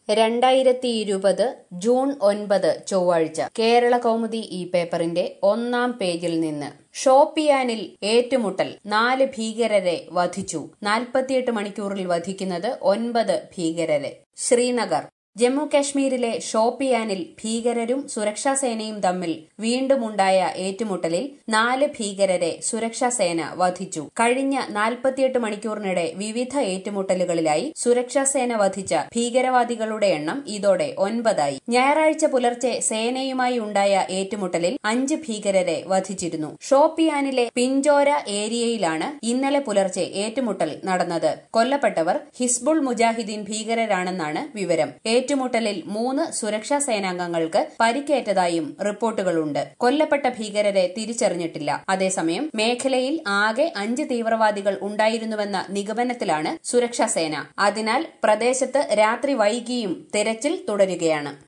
രണ്ടായിരത്തി ഇരുപത് ജൂൺ ഒൻപത് ചൊവ്വാഴ്ച കേരള കൗമുദി ഈ പേപ്പറിന്റെ ഒന്നാം പേജിൽ നിന്ന് ഷോപ്പിയാനിൽ ഏറ്റുമുട്ടൽ നാല് ഭീകരരെ വധിച്ചു നാൽപ്പത്തിയെട്ട് മണിക്കൂറിൽ വധിക്കുന്നത് ഒൻപത് ഭീകരരെ ശ്രീനഗർ ജമ്മു കാശ്മീരിലെ ഷോപ്പിയാനിൽ ഭീകരരും സുരക്ഷാസേനയും തമ്മിൽ വീണ്ടുമുണ്ടായ ഏറ്റുമുട്ടലിൽ നാല് ഭീകരരെ സുരക്ഷാസേന വധിച്ചു കഴിഞ്ഞ നാൽപ്പത്തിയെട്ട് മണിക്കൂറിനിടെ വിവിധ ഏറ്റുമുട്ടലുകളിലായി സുരക്ഷാസേന വധിച്ച ഭീകരവാദികളുടെ എണ്ണം ഇതോടെ ഒൻപതായി ഞായറാഴ്ച പുലർച്ചെ സേനയുമായി ഉണ്ടായ ഏറ്റുമുട്ടലിൽ അഞ്ച് ഭീകരരെ വധിച്ചിരുന്നു ഷോപ്പിയാനിലെ പിഞ്ചോര ഏരിയയിലാണ് ഇന്നലെ പുലർച്ചെ ഏറ്റുമുട്ടൽ നടന്നത് കൊല്ലപ്പെട്ടവർ ഹിസ്ബുൾ മുജാഹിദീൻ ഭീകരരാണെന്നാണ് വിവരം ഏറ്റുമുട്ടലിൽ മൂന്ന് സുരക്ഷാ സേനാംഗങ്ങൾക്ക് പരിക്കേറ്റതായും റിപ്പോർട്ടുകളുണ്ട് കൊല്ലപ്പെട്ട ഭീകരരെ തിരിച്ചറിഞ്ഞിട്ടില്ല അതേസമയം മേഖലയിൽ ആകെ അഞ്ച് തീവ്രവാദികൾ ഉണ്ടായിരുന്നുവെന്ന നിഗമനത്തിലാണ് സുരക്ഷാസേന അതിനാൽ പ്രദേശത്ത് രാത്രി വൈകിയും തെരച്ചിൽ തുടരുകയാണ്